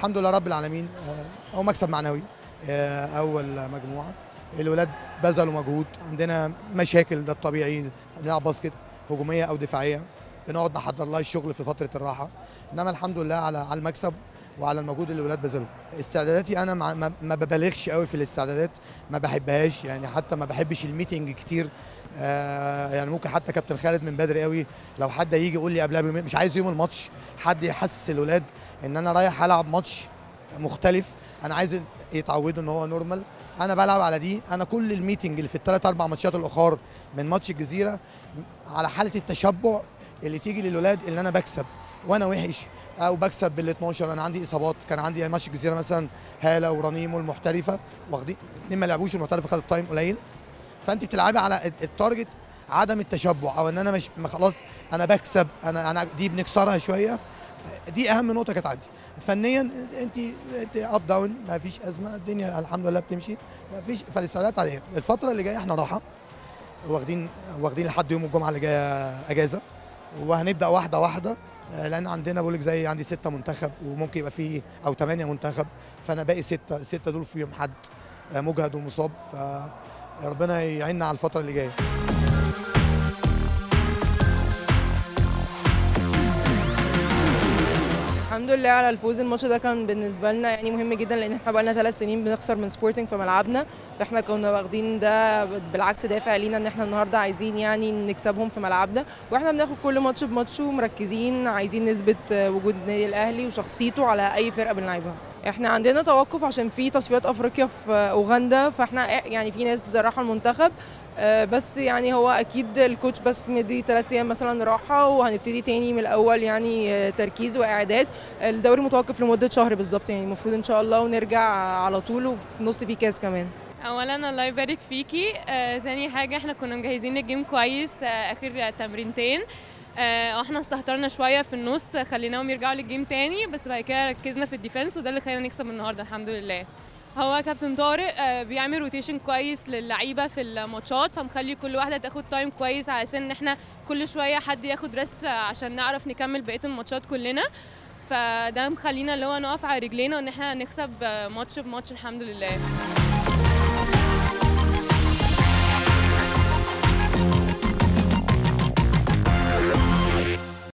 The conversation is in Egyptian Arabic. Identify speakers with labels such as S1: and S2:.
S1: الحمد لله رب العالمين آه، هو مكسب معنوي آه، اول مجموعه الولاد بذلوا مجهود عندنا مشاكل ده الطبيعي بنلعب باسكت هجوميه او دفاعيه بنقعد نحضر لها الشغل في فتره الراحه انما الحمد لله على على المكسب وعلى المجهود اللي الولاد بذلوه استعداداتي انا مع ما- ما ببالغش قوي في الاستعدادات ما بحبهاش يعني حتى ما بحبش الميتنج كتير آه يعني ممكن حتى كابتن خالد من بدري قوي لو حد يجي يقول لي قبلها بيومين مش عايز يوم الماتش حد يحسس الولاد ان انا رايح العب ماتش مختلف انا عايز يتعودوا ان هو نورمال انا بلعب على دي انا كل الميتنج اللي في الثلاث اربع ماتشات الاخر من ماتش الجزيره على حاله التشبع اللي تيجي للولاد اللي انا بكسب وانا وحش او بكسب بال 12 انا عندي اصابات كان عندي ماتش الجزيره مثلا هاله ورنيم والمحترفه واخدين اتنين ما لعبوش المحترفه خدت تايم قليل فانت بتلعبي على ال- التارجت عدم التشبع او ان انا مش ما خلاص انا بكسب انا انا دي بنكسرها شويه دي اهم نقطه كانت عندي فنيا انت انت اب داون ما فيش ازمه الدنيا الحمد لله بتمشي ما فيش فالاستعدادات عليها الفتره اللي جايه احنا راحه واخدين واخدين لحد يوم الجمعه اللي جايه اجازه وهنبدا واحده واحده آه، لان عندنا بقول لك زي عندي ستة منتخب وممكن يبقى فيه او ثمانية منتخب فانا باقي ستة الستة دول فيهم حد آه، مجهد ومصاب فربنا يعيننا على الفترة اللي جاية
S2: الحمد لله على الفوز الماتش ده كان بالنسبه لنا يعني مهم جدا لان احنا بقالنا ثلاث سنين بنخسر من سبورتنج في ملعبنا فاحنا كنا واخدين ده بالعكس دافع لينا ان احنا النهارده عايزين يعني نكسبهم في ملعبنا واحنا بناخد كل ماتش بماتشه مركزين عايزين نثبت وجود النادي الاهلي وشخصيته على اي فرقه بنلعبها احنا عندنا توقف عشان في تصفيات افريقيا في اوغندا فاحنا يعني في ناس راحوا المنتخب آه، بس يعني هو اكيد الكوتش بس مدي ثلاث ايام مثلا راحه وهنبتدي تاني من الاول يعني آه، تركيز واعداد الدوري متوقف لمده شهر بالظبط يعني المفروض ان شاء الله ونرجع على طول وفي نص فيه كاس كمان
S3: اولا الله يبارك فيكي آه، تاني حاجه احنا كنا مجهزين الجيم كويس آه، اخر تمرينتين آه، احنا استهترنا شويه في النص آه، خليناهم يرجعوا للجيم تاني بس بعد كده ركزنا في الديفenس وده اللي خلينا نكسب النهارده الحمد لله هو كابتن طارق آه، بيعمل روتيشن كويس للعيبه في الماتشات فمخلي كل واحده تاخد تايم كويس على اساس ان احنا كل شويه حد ياخد ريست عشان نعرف نكمل بقيه الماتشات كلنا فده مخلينا اللي هو نقف على رجلينا وان احنا نكسب آه، ماتش بماتش الحمد لله